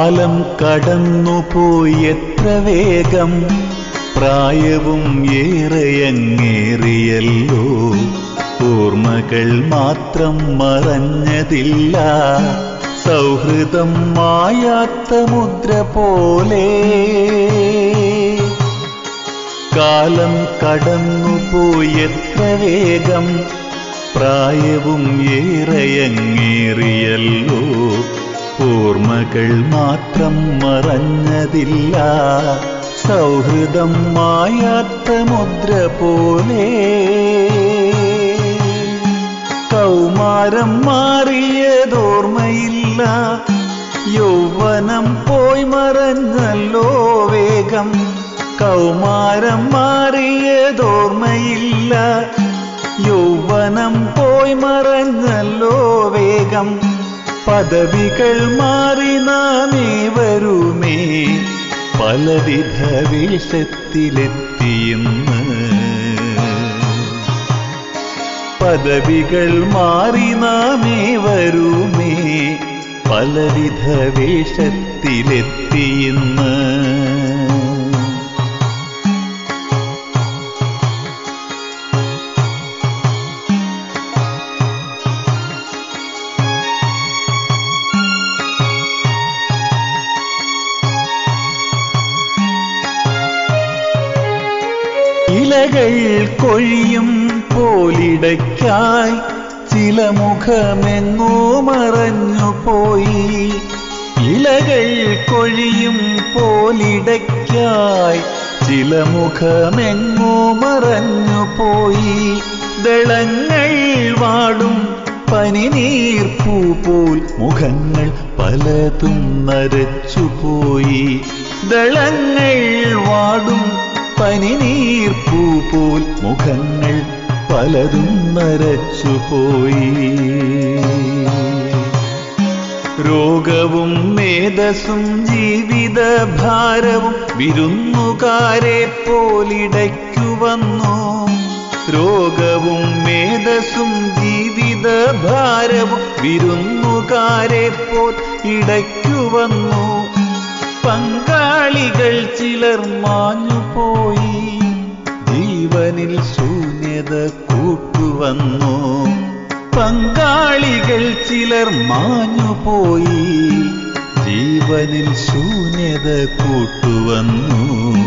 കാലം കടന്നുപോയി എത്ര വേഗം പ്രായവും ഏറെയങ്ങേറിയല്ലോ ഓർമ്മകൾ മാത്രം മറഞ്ഞതില്ല സൗഹൃദം മായാത്ത മുദ്ര പോലെ കാലം കടന്നുപോയി എത്ര വേഗം പ്രായവും ഏറെയങ്ങേറിയല്ലോ ഓർമ്മകൾ മാത്രം മറഞ്ഞതില്ല സൗഹൃദം മായാത്ത മുദ്ര പോലെ കൗമാരം മാറിയതോർമ്മയില്ല യൗവനം പോയി മറഞ്ഞല്ലോ വേഗം കൗമാരം മാറിയതോർമ്മയില്ല യൗവനം പോയി മറഞ്ഞല്ലോ വേഗം പദവികൾ മാറി നാമേ വരുമേ പലവിധ വേഷത്തിലെത്തിയെന്ന് പദവികൾ മാറി നാമേ വരുമേ പലവിധ വേഷത്തിലെത്തിയെന്ന് ഇലകൾ കൊഴിയും പോലിടയ്ക്കായി ചില മുഖമെങ്ങോ മറഞ്ഞു പോയി ഇലകൾ കൊഴിയും പോലിടയ്ക്കായി ചില മുഖമെങ്ങോ മറഞ്ഞു പോയി ദളങ്ങൾ വാടും പനിനീർപ്പൂ പോൽ മുഖങ്ങൾ പലതും നരച്ചുപോയി ദളങ്ങൾ വാടും പനിനീർപ്പൂ പോൽ മുഖങ്ങൾ പലതും നരച്ചുപോയി രോഗവും മേധസ്സും ജീവിത ഭാരവും വിരുന്നുകാരെ പോലിടയ്ക്കു വന്നു രോഗവും മേധസ്സും ജീവിത ഭാരവും വിരുന്നുകാരെ പോൽ ഇടയ്ക്കു വന്നു പങ്കാളികൾ ചിലർ മാഞ്ഞുപോയി ജീവനിൽ ശൂന്യത കൂട്ടുവന്നു പങ്കാളികൾ ചിലർ മാഞ്ഞുപോയി ജീവനിൽ ശൂന്യത കൂട്ടുവന്നു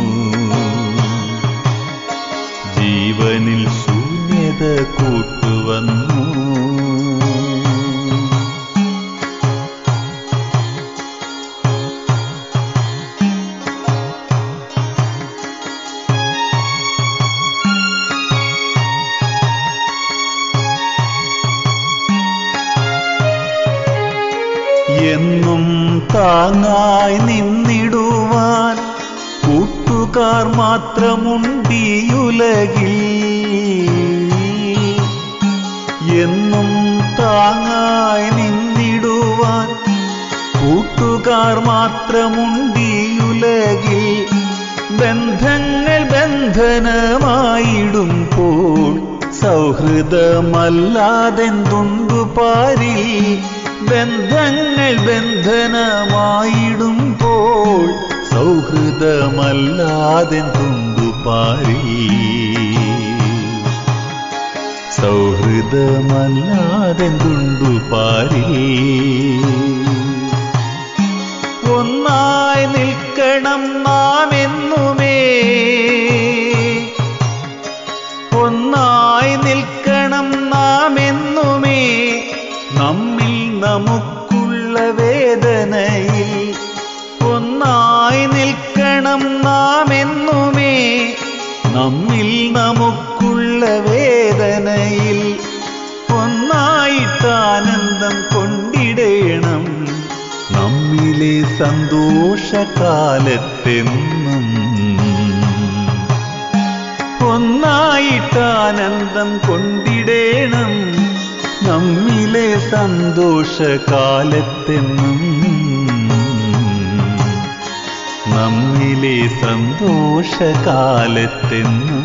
ജീവനിൽ ശൂന്യത കൂട്ടുവന്നു എന്നും താങ്ങായി നിന്നിടുവാൻ കൂട്ടുകാർ മാത്രമുണ്ടീയുലകിൽ എന്നും താങ്ങായി നിന്നിടുവാൻ കൂട്ടുകാർ മാത്രമുണ്ടീയുലകിൽ ബന്ധങ്ങൾ ബന്ധനമായിടുമ്പോൾ സൗഹൃദമല്ലാതെന്തുണ്ടു പാരിൽ ബന്ധങ്ങൾ ബന്ധനമായിടുമ്പോൾ സൗഹൃദമല്ലാതെന്തുണ്ടു പാരിൽ സൗഹൃദമല്ലാതെന്തുണ്ടു പാരിൽ ഒന്നായി നിൽക്കണം നാം എന്നുമേ ഒന്നായി നിൽക്കണം നാം എന്നുമേ നമ്മിൽ നമുക്കുള്ള വേദനയിൽ ഒന്നായി നിൽക്കണം നാം എന്നുമേ നമ്മിൽ നമുക്കുള്ള വേദനയിൽ ഒന്നായിട്ടാനന്ദം കൊണ്ടിടേണം നമ്മിലെ സന്തോഷകാലത്തെന്നും ഒന്നായിട്ടാനന്ദം കൊണ്ടിടേണം നമ്മിലെ സന്തോഷകാലത്തെന്നും നമ്മിലെ സന്തോഷകാലത്തെന്നും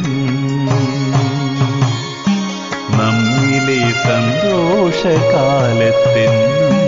നമ്മിലെ സന്തോഷകാലത്തെന്നും